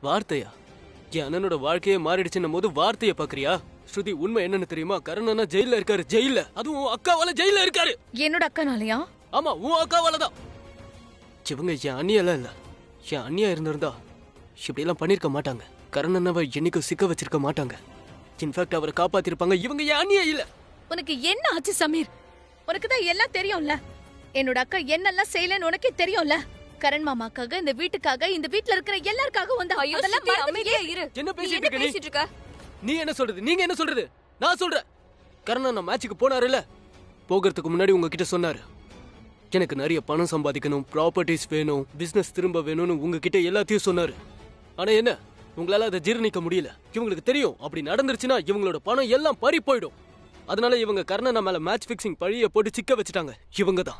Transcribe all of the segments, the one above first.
வார்த்தையா என் அண்ணனோட வாழ்க்கையே மாறிடுச்சுன்னும் போது வார்த்தையை பாக்குறியா ஸ்ருதி உண்மை என்னன்னு தெரியுமா கரண் அண்ணா ஜெயில இருக்காரு ஜெயில அதுவும் உன் அக்காவால ஜெயில இருக்காரு என்னோட அக்கானாலயா ஆமா உன் அக்காவால தான் இவங்க என் அண்ணியெல்லாம் இல்ல என் அண்ணியா இருந்திருந்தா இப்படி எல்லாம் பண்ணிருக்க மாட்டாங்க கரண் அண்ணாவை என்னைக்கும் சிக்க வச்சிருக்க மாட்டாங்க இன்ஃபேக்ட் அவரை காப்பாத்திருப்பாங்க இவங்க என் அண்ணியே இல்ல உனக்கு என்ன ஆச்சு சமீர் உனக்கு தான் எல்லாம் தெரியும்ல என்னோட அக்கா என்னெல்லாம் செய்யலன்னு உனக்கே தெரியும்ல கரண் மாமாக்காக இந்த வீட்டுக்காக இந்த வீட்ல இருக்கிற எல்லாருக்காக வந்து ஐயோ அதெல்லாம் ஸ்ருதி, மறந்துட்டு அமைதியா ஏன் இரு என்ன நீ பேசிட்டு என்ன இருக்க நீ பேசிட்டு இருக்க நீ என்ன சொல்றது நீங்க என்ன சொல்றது நான் சொல்றேன் கரண் அண்ணா மேட்சுக்கு போனாருல்ல போகிறதுக்கு முன்னாடி உங்ககிட்ட சொன்னாரு எனக்கு நிறைய பணம் சம்பாதிக்கணும் ப்ராப்பர்ட்டிஸ் வேணும் பிசினஸ் திரும்ப வேணும்னு உங்ககிட்ட எல்லாத்தையும் சொன்னாரு ஆனா என்ன உங்களால அதை ஜீரணிக்க முடியல இவங்களுக்கு தெரியும் அப்படி நடந்துருச்சுன்னா இவங்களோட பணம் எல்லாம் பறி போயிடும் அதனால இவங்க கர்ணனா மேல மேட்ச் ஃபிக்ஸிங் பழிய போட்டு சிக்க வச்சுட்டாங்க இவங்க தான்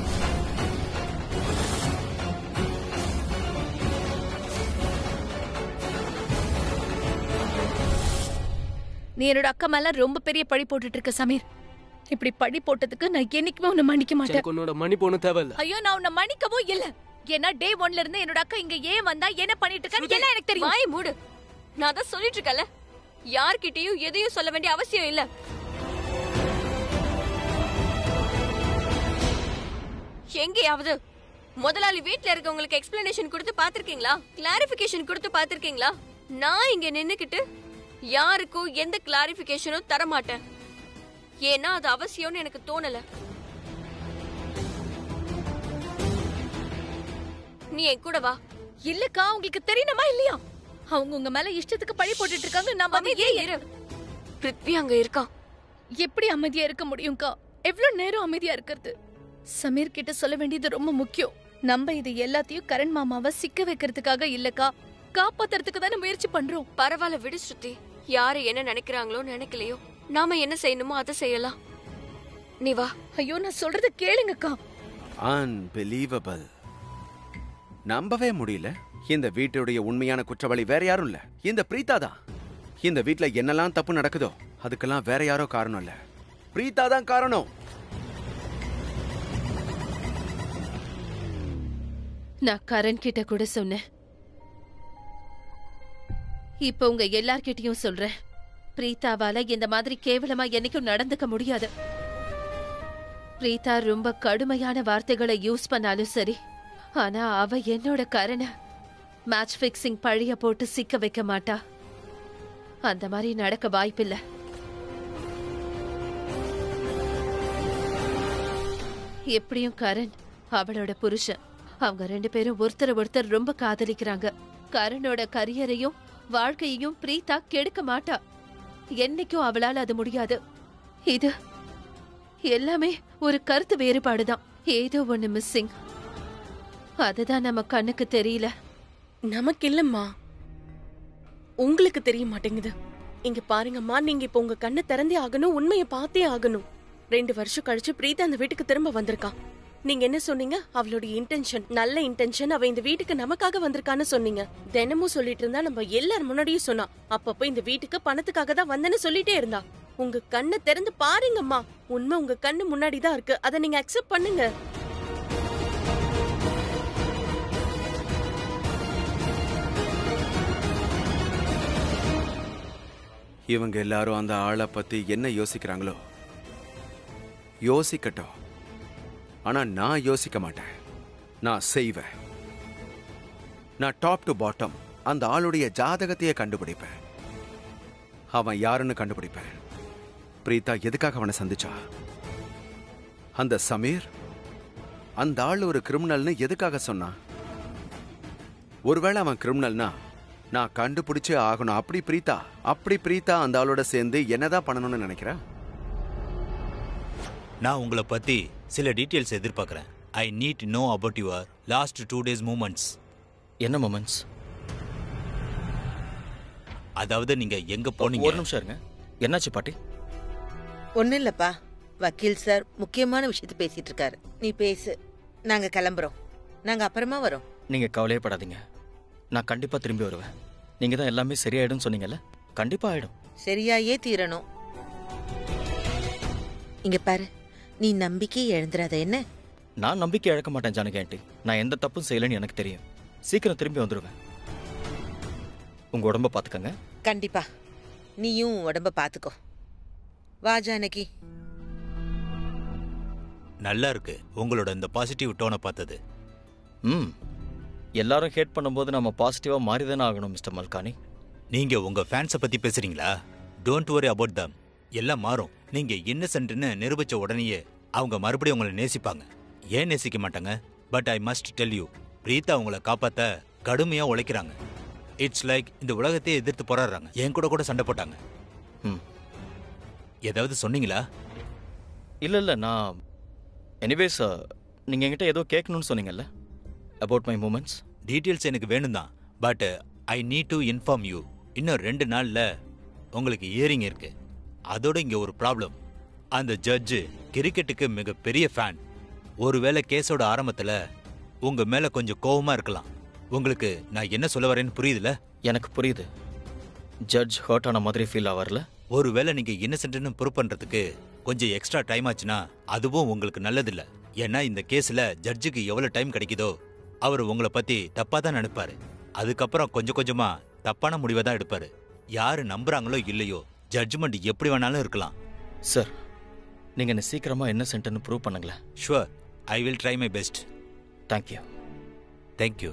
நீ என்னோட அக்கா மேல ரொம்ப பெரிய பழி போட்டுட்டு இருக்க சமீர் இப்படி பழி போட்டதுக்கு நான் என்னைக்குமே உன்னை மன்னிக்க மாட்டேன் எனக்கு உன்னோட மன்னிப்பு ஒன்றும் தேவையில்ல ஐயோ நான் உன்னை மன்னிக்கவும் இல்ல ஏன்னா டே ஒன்ல இருந்து என்னோட அக்கா இங்க ஏன் வந்தா என்ன பண்ணிட்டு இருக்கான்னு எல்லாம் எனக்கு தெரியும் வாய் மூடு நான் தான் சொல்லிட்டு இருக்கல யார்கிட்டயும் எதையும் சொல்ல வேண்டிய அவசியம் இல்ல எங்கேயாவது முதலாளி வீட்ல இருக்கவங்களுக்கு எக்ஸ்பிளனேஷன் கொடுத்து பாத்திருக்கீங்களா கிளாரிபிகேஷன் கொடுத்து பாத்திருக்கீங்களா நான் இங்க நின்னுக்கிட்டு யாருக்கும் எந்த கிளாரிபிகேஷனும் தர மாட்டேன் ஏன்னா அது அவசியம்னு எனக்கு தோணல நீ என் கூட வா இல்லக்கா உங்களுக்கு தெரியணுமா இல்லையா அவங்க உங்க மேல இஷ்டத்துக்கு பழி போட்டுட்டு இருக்காங்க நம்ம வந்து அமைதியா ஏன் இரு பிருத்வி அங்க இருக்கான் எப்படி அமைதியா இருக்க முடியும்க்கா எவ்வளவு நேரம் அமைதியா இருக்கிறது சமீர் கிட்ட சொல்ல வேண்டியது ரொம்ப முக்கியம் நம்ம இது எல்லாத்தையும் கரண் மாமாவை சிக்க வைக்கிறதுக்காக இல்லக்கா காப்பாத்துறதுக்கு தானே முயற்சி பண்றோம் பரவாயில்ல விடு ஸ்ருதி யாரு என்ன நினைக்கிறாங்களோ நினைக்கலையோ நாம என்ன செய்யணுமோ அதை செய்யலாம் நீ வா ஐயோ நான் சொல்றத கேளுங்கக்கா அன்பிலீவபிள் நம்பவே முடியல இந்த வீட்டுடைய உண்மையான குற்றவாளி வேற யாரும் இல்ல இந்த பிரீதா தான் இந்த வீட்ல என்னெல்லாம் தப்பு நடக்குதோ அதுக்கெல்லாம் வேற யாரோ காரணம் இல்ல பிரீதா தான் காரணம் நான் கரண் கிட்ட கூட சொன்னேன் இப்ப உங்க எல்லார்கிட்டயும் சொல்றேன் பிரீதாவால இந்த மாதிரி கேவலமா என்னைக்கும் நடந்துக்க முடியாது பிரீதா ரொம்ப கடுமையான வார்த்தைகளை யூஸ் பண்ணாலும் சரி ஆனா அவ என்னோட கரண மேட்ச் ஃபிக்ஸிங் பழிய போட்டு சிக்க வைக்க மாட்டா அந்த மாதிரி நடக்க வாய்ப்பில்லை எப்படியும் கரண் அவளோட புருஷன் அவங்க ரெண்டு பேரும் ஒருத்தர் ஒருத்தர் ரொம்ப காதலிக்கிறாங்க கரனோட கரியரையும் வாழ்க்கையையும் பிரீதா கெடுக்க மாட்டா என்னைக்கும் அவளால அது முடியாது இது எல்லாமே ஒரு கருத்து வேறுபாடுதான் ஏதோ ஒண்ணு மிஸ்ஸிங் அதுதான் நம்ம கண்ணுக்கு தெரியல நமக்கு இல்லம்மா உங்களுக்கு தெரிய மாட்டேங்குது இங்க பாருங்கம்மா நீங்க இப்ப உங்க கண்ணை திறந்தே ஆகணும் உண்மையை பார்த்தே ஆகணும் ரெண்டு வருஷம் கழிச்சு பிரீதா அந்த வீட்டுக்கு திரும்ப வந்திருக்கான் நீங்க என்ன சொன்னீங்க அவளுடைய இன்டென்ஷன் நல்ல இன்டென்ஷன் அவ இந்த வீட்டுக்கு நமக்காக வந்திருக்கான்னு சொன்னீங்க தினமும் சொல்லிட்டு இருந்தா நம்ம எல்லார் முன்னாடியும் சொன்னா அப்பப்ப இந்த வீட்டுக்கு பணத்துக்காக தான் வந்தேன்னு சொல்லிட்டே இருந்தா உங்க கண்ணை திறந்து பாருங்கம்மா உண்மை உங்க கண்ணு முன்னாடி தான் இருக்கு அதை நீங்க அக்செப்ட் பண்ணுங்க இவங்க எல்லாரும் அந்த ஆளை பத்தி என்ன யோசிக்கிறாங்களோ யோசிக்கட்டும் ஆனா நான் யோசிக்க மாட்டேன் நான் செய்வேன் நான் டாப் டு பாட்டம் அந்த ஆளுடைய ஜாதகத்தையே கண்டுபிடிப்பேன் அவன் யாருன்னு கண்டுபிடிப்பேன் பிரீதா எதுக்காக அவனை சந்திச்சா அந்த சமீர் அந்த ஆள் ஒரு கிரிமினல்னு எதுக்காக சொன்னான் ஒருவேளை அவன் கிரிமினல்னா நான் கண்டுபிடிச்சே ஆகணும் அப்படி பிரீதா அப்படி பிரீதா அந்த ஆளோட சேர்ந்து என்னதான் பண்ணணும்னு நினைக்கிறா நான் உங்களை பத்தி சில டீட்டெயில்ஸ் எதிர்பார்க்குறேன் I need know about your last two days moments என்ன மொமெண்ட்ஸ் அதாவது நீங்க எங்க ஒரு போனீங்க நிமிஷம் இருங்க என்னாச்சு பாட்டி ஒன்றும் இல்லப்பா வக்கீல் சார் முக்கியமான விஷயத்த பேசிட்டு இருக்காரு நீ பேசு நாங்க கிளம்புறோம் நாங்க அப்புறமா வரோம் நீங்க கவலையே படாதீங்க நான் கண்டிப்பா திரும்பி வருவேன் நீங்க தான் எல்லாமே சரியாயிடும் சொன்னீங்கல்ல கண்டிப்பா ஆயிடும் சரியாயே தீரணும் இங்க பாரு நீ நம்பிக்கை எழுந்துறாத என்ன நான் நம்பிக்கை இழக்க மாட்டேன் ஜானகி ஆண்டி நான் எந்த தப்பும் செய்யலைன்னு எனக்கு தெரியும் சீக்கிரம் திரும்பி வந்துடுவேன் உங்க உடம்ப பாத்துக்கங்க கண்டிப்பா நீயும் உன் உடம்ப பாத்துக்கோ வா ஜானகி நல்லா இருக்கு உங்களோட இந்த பாசிட்டிவ் டோனை பார்த்தது ம் எல்லாரும் ஹேட் பண்ணும்போது நம்ம பாசிட்டிவா மாறி தானே ஆகணும் மிஸ்டர் மல்கானி நீங்க உங்க ஃபேன்ஸை பத்தி பேசுறீங்களா டோன்ட் வரி அபவுட் தம் எல்லாம் மாறும் நீங்க இன்னசென்ட்னு நிரூபிச்ச உடனேயே அவங்க மறுபடியும் உங்களை நேசிப்பாங்க ஏன் நேசிக்க மாட்டாங்க but I must tell you Preetha உங்களை காப்பாத்த கடுமையா உழைக்கிறாங்க இட்ஸ் லைக் இந்த உலகத்தையே எதிர்த்து போராடுறாங்க என் கூட கூட சண்டை போட்டாங்க ம் ஏதாவது சொன்னீங்களா இல்ல இல்ல நான் எனிவேஸ் நீங்க என்கிட்ட ஏதோ கேட்கணும்னு சொன்னீங்கல்ல அபவுட் மை மூமெண்ட்ஸ் டீட்டெயில்ஸ் எனக்கு வேணும் தான் but I need to inform you இன்னும் ரெண்டு நாள்ல உங்களுக்கு இயரிங் இருக்கு அதோட இங்க ஒரு ப்ராப்ளம் அந்த ஜட்ஜு கிரிக்கெட்டுக்கு மிகப்பெரிய ஃபேன் ஒருவேளை கேஸோட ஆரம்பத்துல உங்க மேல கொஞ்சம் கோவமா இருக்கலாம் உங்களுக்கு நான் என்ன சொல்ல வரேன்னு புரியுதுல எனக்கு புரியுது ஜட்ஜ் ஹர்ட் ஆன மாதிரி ஃபீல் ஆவார்ல ஒருவேளை நீங்க இன்னசென்ட்னு ப்ரூவ் பண்றதுக்கு கொஞ்சம் எக்ஸ்ட்ரா டைம் ஆச்சுன்னா அதுவும் உங்களுக்கு நல்லதில்ல ஏன்னா இந்த கேஸ்ல ஜட்ஜுக்கு எவ்வளவு டைம் கிடைக்குதோ அவர் உங்களை பத்தி தப்பா தான் நினைப்பாரு அதுக்கப்புறம் கொஞ்சம் கொஞ்சமா தப்பான முடிவை தான் எடுப்பாரு யாரு நம்புறாங்களோ இல்லையோ ஜட்ஜ்மெண்ட் எப்படி வேணாலும் இருக்கலாம் சார் நீங்க என்ன சீக்கிரமா என்ன சென்டர்னு ப்ரூவ் பண்ணுங்களேன் sure I will try my best thank you thank you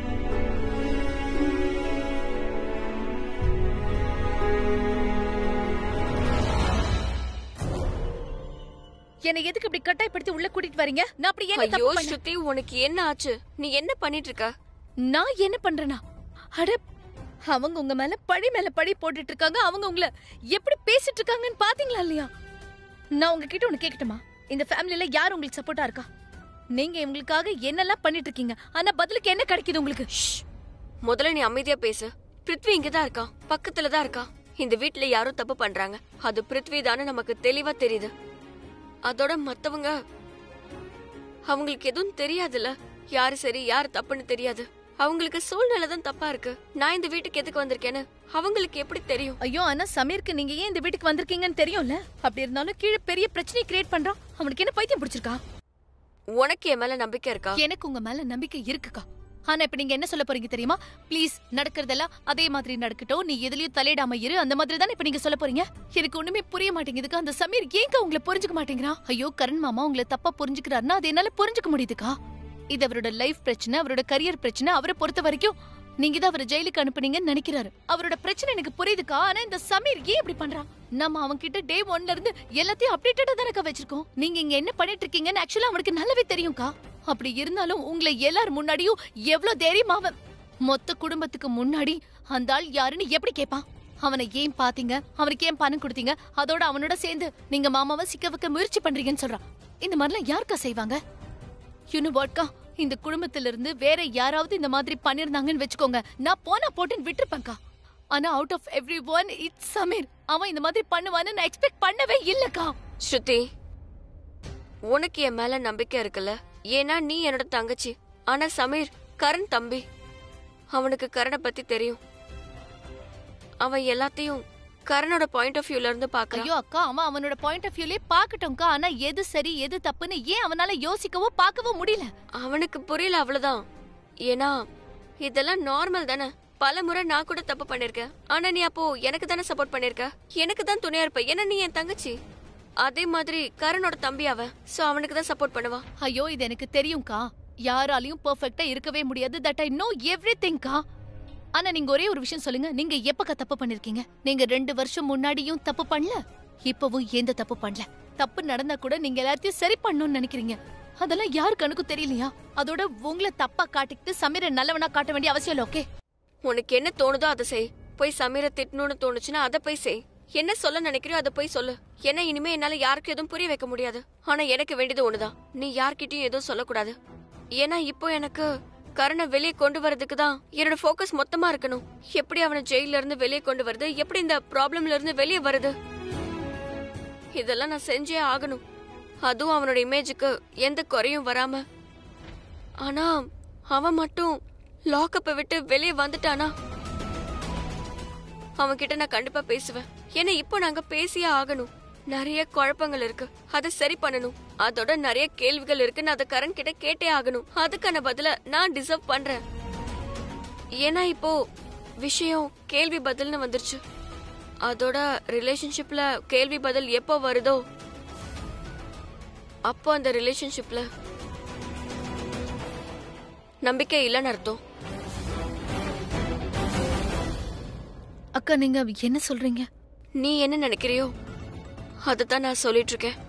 என்னை எதுக்கு இப்படி கட்டாயப்படுத்தி உள்ள கூட்டிட்டு வரீங்க நான் அப்படி என்ன ஐயோ தப்பு பண்ணேன்? ஸ்ருதி உனக்கு என்ன ஆச்சு நீ என்ன பண்ணிட்டு இருக்க நான் என்ன பண்றேனா அட அவங்க உங்க மேல பழி மேல பழி போட்டுட்டு இருக்காங்க அவங்க உங்களை எப்படி பேசிட்டு இருக்காங்கன்னு பாத்தீங்களா இல்லையா நான் உங்ககிட்ட ஒண்ணு கேக்கட்டுமா இந்த ஃபேமிலில யார் உங்களுக்கு சப்போர்ட்டா இருக்கா நீங்க இவங்களுக்காக என்னெல்லாம் பண்ணிட்டு இருக்கீங்க ஆனா பதிலுக்கு என்ன கிடைக்குது உங்களுக்கு முதல்ல நீ அமைதியா பேசு பிருத்வி இங்க தான் இருக்கான் பக்கத்துல தான் இருக்கான் இந்த வீட்ல யாரோ தப்பு பண்றாங்க அது பிருத்வி தானே நமக்கு தெளிவா தெரியுது அதோட மத்தவங்க அவங்களுக்கு எதுவும் தெரியாதுல்ல யாரு சரி யாரு தப்புன்னு தெரியாது அவங்களுக்கு சூழ்நிலை தான் தப்பா இருக்கு நான் இந்த வீட்டுக்கு எதுக்கு வந்திருக்கேன்னு அவங்களுக்கு எப்படி தெரியும் ஐயோ ஆனா சமீருக்கு நீங்க ஏன் இந்த வீட்டுக்கு வந்திருக்கீங்கன்னு தெரியும்ல அப்படி இருந்தாலும் கீழே பெரிய பிரச்சனை கிரியேட் பண்றான் அவனுக்கு என்ன பைத்தியம் பிடிச்சிருக்கா உனக்கு என் மேல நம்பிக்கை இருக்கா எனக்கு உங்க மேல நம்பிக்கை இருக்குக்கா ஆனா இப்ப நீங்க என்ன சொல்ல போறீங்க தெரியுமா ப்ளீஸ் நடக்கிறதெல்லாம் அதே மாதிரி நடக்கட்டும் நீ எதுலயும் தலையிடாம இரு அந்த மாதிரி தானே இப்ப நீங்க சொல்ல போறீங்க எனக்கு ஒண்ணுமே புரிய மாட்டேங்குதுக்கா அந்த சமீர் ஏங்க உங்களை புரிஞ்சுக்க மாட்டேங்கிறான் ஐயோ கரண் மாமா உங்களை தப்பா புரிஞ்சுக்கிறாருன்னா அது என்னால புரிஞ்சுக்க முடியுதுக்கா இது அவரோட லைஃப் பிரச்சனை அவரோட கரியர் பிரச்சனை அவரை பொறுத்த வரைக்கும் நீங்க தான் அவரை ஜெயிலுக்கு அனுப்புனீங்கன்னு நினைக்கிறாரு அவரோட பிரச்சனை எனக்கு புரியுதுக்கா ஆனா இந்த சமீர் ஏன் இப்படி பண்றான் நம்ம அவன் கிட்ட டே ஒன்ல இருந்து எல்லாத்தையும் அப்டேட்டடா தானக்கா வச்சிருக்கோம் நீங்க இங்க என்ன பண்ணிட்டு இருக்கீங்கன்னு ஆக்சுவலா அவனுக்கு நல்லாவே தெரியும்க்கா அப்படி இருந்தாலும் உங்களை எல்லார் முன்னாடியும் எவ்வளவு தைரியமா அவன் மொத்த குடும்பத்துக்கு முன்னாடி அந்த ஆள் யாருன்னு எப்படி கேட்பான் அவனை ஏன் பாத்தீங்க அவனுக்கு ஏன் பணம் கொடுத்தீங்க அதோட அவனோட சேர்ந்து நீங்க மாமாவை சிக்க வைக்க முயற்சி பண்றீங்கன்னு சொல்றான் இந்த மாதிரிலாம் யாருக்கா செய்வாங்க யூனு வாட்கா இந்த குடும்பத்துல இருந்து வேற யாராவது இந்த மாதிரி பண்ணிருந்தாங்கன்னு வச்சுக்கோங்க நான் போனா போட்டுன்னு விட்டுருப்பேன்க்கா ஆனா out of every one it's Sameer அவன் இந்த மாதிரி பண்ணுவான்னு நான் எக்ஸ்பெக்ட் பண்ணவே இல்லக்கா ஸ்ருதி உனக்கு என் மேல நம்பிக்கை இருக்குல்ல ஏன்னா நீ என்னோட தங்கச்சி ஆனா சமீர் கரண் தம்பி அவனுக்கு கரணை பத்தி தெரியும் அவன் எல்லாத்தையும் கரணோட பாயிண்ட் ஆஃப் வியூல இருந்து பாக்குறான் ஐயோ அக்கா அவன் அவனோட பாயிண்ட் ஆஃப் வியூலே பாக்கட்டும்க்கா ஆனா எது சரி எது தப்புன்னு ஏன் அவனால யோசிக்கவோ பார்க்கவோ முடியல அவனுக்கு புரியல அவ்வளவுதான் ஏன்னா இதெல்லாம் நார்மல் தானே பல முறை நான் கூட தப்பு பண்ணிருக்கேன் ஆனா நீ அப்போ எனக்கு தானே சப்போர்ட் பண்ணிருக்க எனக்கு தான் துணையா இருப்ப ஏன்னா நீ என் தங்கச்சி அதே மாதிரி கரணோட தம்பி அவன் சோ அவனுக்கு தான் சப்போர்ட் பண்ணுவான் ஐயோ இது எனக்கு தெரியும்க்கா யாராலையும் பெர்ஃபெக்ட்டா இருக்கவே முடியாது தட் ஐ நோ எவ்ரி திங்க்கா ஆனா நீங்க ஒரே ஒரு விஷயம் சொல்லுங்க நீங்க எப்பக்கா தப்பு பண்ணிருக்கீங்க நீங்க ரெண்டு வருஷம் முன்னாடியும் தப்பு பண்ணல இப்பவும் எந்த தப்பு பண்ணல தப்பு நடந்தா கூட நீங்க எல்லாத்தையும் சரி பண்ணணும்னு நினைக்கிறீங்க அதெல்லாம் யாரு கணக்கும் தெரியலையா அதோட உங்களை தப்பா காட்டிக்கிட்டு சமீரை நல்லவனா காட்ட வேண்டிய அவசியம் இல்ல ஓகே உனக்கு என்ன தோணுதோ அதை செய் போய் சமீரை திட்டணும்னு தோணுச்சுன்னா அதை போய் செய் என்ன சொல்ல நினைக்கிறியோ அதை போய் சொல்லு ஏன்னா இனிமே என்னால யாருக்கும் எதுவும் புரிய வைக்க முடியாது ஆனா எனக்கு வேண்டியது ஒண்ணுதான் நீ யார்கிட்டயும் எதுவும் சொல்லக்கூடாது ஏன்னா இப்போ எனக்கு கரணை வெளியே கொண்டு வரதுக்கு தான் என்னோட ஃபோக்கஸ் மொத்தமா இருக்கணும் எப்படி அவனை ஜெயில இருந்து வெளியே கொண்டு வருது எப்படி இந்த ப்ராப்ளம்ல இருந்து வெளியே வருது இதெல்லாம் நான் செஞ்சே ஆகணும் அதுவும் அவனோட இமேஜுக்கு எந்த குறையும் வராம ஆனா அவன் மட்டும் லாக்கப்பை விட்டு வெளியே வந்துட்டானா அவன் கிட்ட நான் கண்டிப்பா பேசுவேன் ஏன்னா இப்போ நாங்க பேசியே ஆகணும் நிறைய குழப்பங்கள் இருக்கு அதை சரி பண்ணணும் அதோட நிறைய கேள்விகள் இருக்கு நான் அதை கரண் கிட்ட கேட்டே ஆகணும் அதுக்கான பதில நான் டிசர்வ் பண்றேன் ஏன்னா இப்போ விஷயம் கேள்வி பதில்னு வந்துருச்சு அதோட ரிலேஷன்ஷிப்ல கேள்வி பதில் எப்போ வருதோ அப்போ அந்த ரிலேஷன்ஷிப்ல நம்பிக்கை இல்லைன்னு அர்த்தம் அக்கா நீங்க என்ன சொல்றீங்க நீ என்ன நினைக்கிறியோ அதை தான் நான் சொல்லிட்டு இருக்கேன்